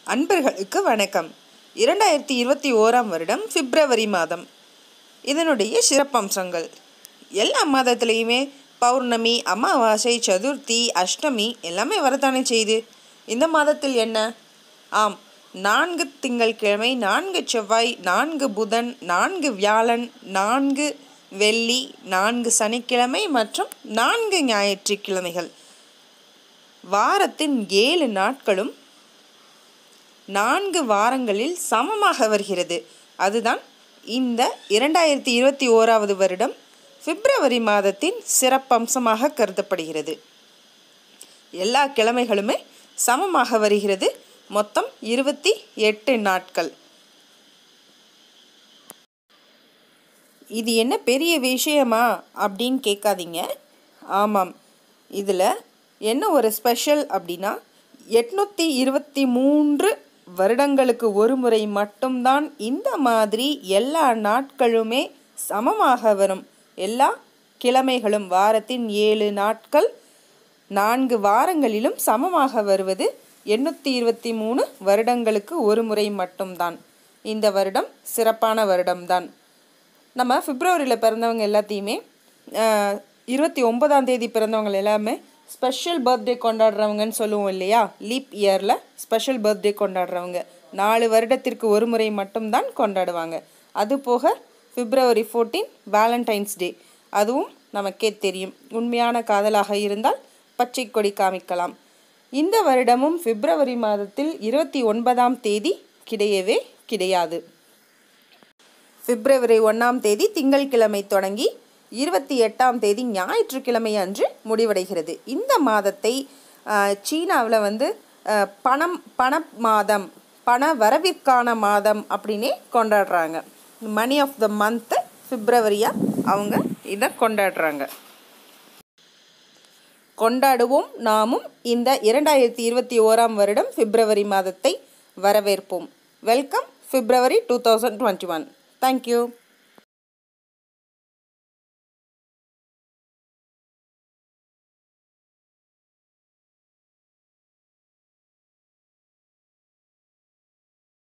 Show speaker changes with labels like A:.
A: அன்பர்களுக்கு வணக்கம் இரண்டாயிரத்தி இருபத்தி ஓராம் வருடம் பிப்ரவரி மாதம் இதனுடைய சிறப்பம்சங்கள் எல்லா மாதத்துலேயுமே பௌர்ணமி அமாவாசை சதுர்த்தி அஷ்டமி எல்லாமே வரத்தானே செய்யுது இந்த மாதத்தில் என்ன ஆம் நான்கு திங்கட்கிழமை நான்கு செவ்வாய் நான்கு புதன் நான்கு வியாழன் நான்கு வெள்ளி நான்கு சனிக்கிழமை மற்றும் நான்கு ஞாயிற்றுக்கிழமைகள் வாரத்தின் ஏழு நாட்களும் நான்கு வாரங்களில் சமமாக வருகிறது அதுதான் இந்த இரண்டாயிரத்தி இருபத்தி ஓராவது வருடம் பிப்ரவரி மாதத்தின் சிறப்பம்சமாக கருதப்படுகிறது எல்லா கிழமைகளுமே சமமாக வருகிறது மொத்தம் இருபத்தி எட்டு நாட்கள் இது என்ன பெரிய விஷயமா அப்படின்னு கேட்காதீங்க ஆமாம் இதில் என்ன ஒரு ஸ்பெஷல் அப்படின்னா எட்நூற்றி இருபத்தி மூன்று வருடங்களுக்கு ஒரு முறை மட்டும்தான் இந்த மாதிரி எல்லா நாட்களுமே சமமாக வரும் எல்லா கிழமைகளும் வாரத்தின் ஏழு நாட்கள் நான்கு வாரங்களிலும் சமமாக வருவது எண்ணூற்றி இருபத்தி மூணு வருடங்களுக்கு ஒரு முறை மட்டும்தான் இந்த வருடம் சிறப்பான வருடம்தான் நம்ம பிப்ரவரியில் பிறந்தவங்க எல்லாத்தையுமே இருபத்தி ஒன்பதாம் தேதி பிறந்தவங்க எல்லாமே ஸ்பெஷல் பர்த்டே கொண்டாடுறவங்கன்னு சொல்லுவோம் இல்லையா லீப் இயரில் ஸ்பெஷல் பர்த்டே கொண்டாடுறவங்க நாலு வருடத்திற்கு ஒரு முறை மட்டும்தான் கொண்டாடுவாங்க அது போக பிப்ரவரி ஃபோர்டீன் வேலண்டைன்ஸ் டே அதுவும் நமக்கே தெரியும் உண்மையான காதலாக இருந்தால் பச்சை கொடி காமிக்கலாம் இந்த வருடமும் பிப்ரவரி மாதத்தில் இருபத்தி ஒன்பதாம் தேதி கிடையவே கிடையாது பிப்ரவரி ஒன்றாம் தேதி திங்கட்கிழமை தொடங்கி இருபத்தி எட்டாம் தேதி ஞாயிற்றுக்கிழமை அன்று முடிவடைகிறது இந்த மாதத்தை சீனாவில் வந்து பணம் பண மாதம் பண வரவிற்கான மாதம் அப்படின்னே கொண்டாடுறாங்க மணி ஆஃப் த மந்த்து பிப்ரவரியாக அவங்க இதை கொண்டாடுறாங்க கொண்டாடுவோம் நாமும் இந்த இரண்டாயிரத்தி இருபத்தி ஓராம் வருடம் பிப்ரவரி மாதத்தை வரவேற்போம் welcome February two thousand twenty one thank you